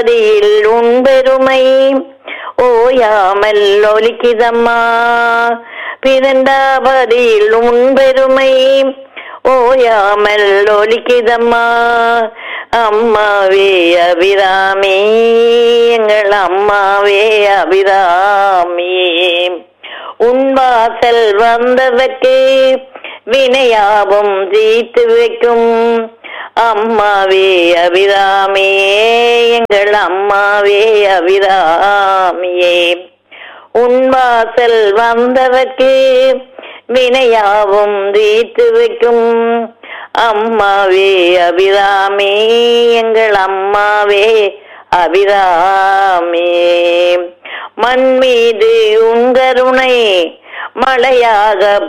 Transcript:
பதியில் உன் பெருமை ஓயாமல் ஒலிக்குதம்மா பிறந்தாபதியில் உன் பெருமை ஓயாமல் ஒலிக்குதம்மா அம்மாவே அபிராமி எங்கள் அம்மாவே அபிராமி உன் வாசல் வந்ததற்கு வினையாவும் தீர்த்து வைக்கும் அம்மாவே அபிராமியே எங்கள் அம்மாவே அபிராமியே உன் வாசல் வந்தவர்க்கு வினையாவும் தீர்த்து வைக்கும் அம்மாவே அபிராமி எங்கள் அம்மாவே அபிராமி மண் மீது உன் கருணை மழையாக